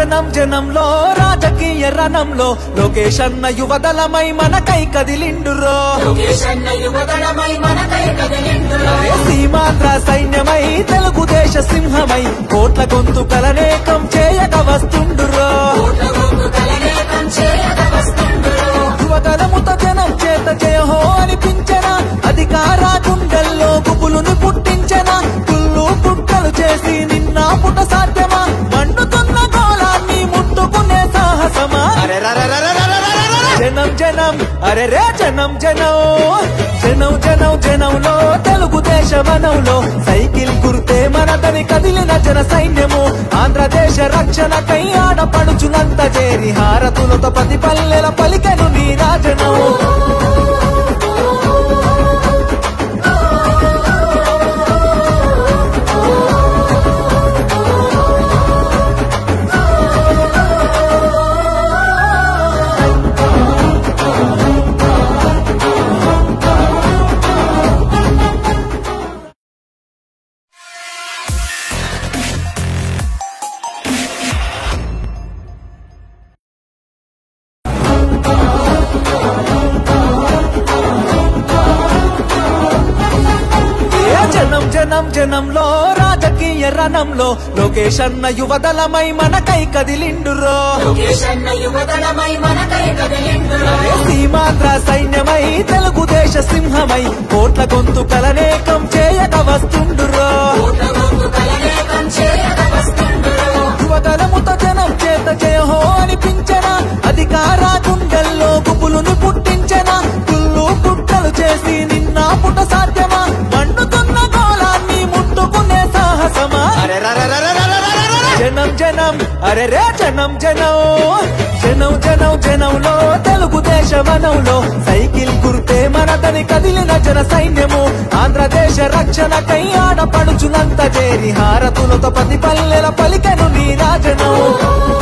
జనం జనంలో రాజకీయ రణంలో లోకేష్ అన్న యువదలమై మనకై కదిలిండురో లోకేశన్న యువతరమై మనకై కదిలిండురో సీమాంధ్ర సైన్యమై తెలుగుదేశ సింహమై కోట్ల గొంతుకలనేకం చేయక వస్తుండురో కోట్ల గొంతు కలనేకం చేయక వస్తుండురో యువతలముత జనం చేత జయహో అనిపించన అధికార గుండెల్లో గుబులుని పుట్టించన కుళ్ళు కుట్కలు చేసి నిన్న పుట సాధ్యమా మండుతున్న గోళాన్ని ముట్టుకునే సాహసమా జనం జనం అరే రే జనం జనం జనం జనం జనంలో తెలుగుదేశ వనంలో సైకిల్ గుర్తే మనదని కదిలిన జన సైన్యము ఆంధ్రదేశ రక్షణకై ఆడపడుచునంత చేరి హారతులతో పది పల్లెల పలికెను నీ రాజనం ఏ జనం జనం జనంలో రాజకీయ రణంలో లోకేష్ అన్న యువదలమై మనకై కదిలిండురో లోకేశన్న యువతరమై మనకై కదిలిండురో సీమాంధ్ర సైన్యమై తెలుగుదేశ సింహమై కోట్ల గొంతుకలనేకం చేయక వస్తుండురో కోట్ల గొంతు కలనేకం చేయక వస్తుండురో యువతలముత జనం చేత జయహో అనిపించన అధికార గుండెల్లో గుబులుని పుట్టించన కుళ్ళు కుట్కలు చేసి నిన్న పుట సాధ్యమా మండుతున్న గోళాన్ని ముట్టుకునే సాహసమా జనం జనం అరే రే జనం జనం జనం జనం జనంలో తెలుగుదేశ వనంలో సైకిల్ గుర్తే మనదని కదిలిన జన సైన్యము ఆంధ్రదేశ రక్షణకై ఆడపడుచునంత చేరి హారతులతో పది పల్లెల పలికెను నీ రాజనం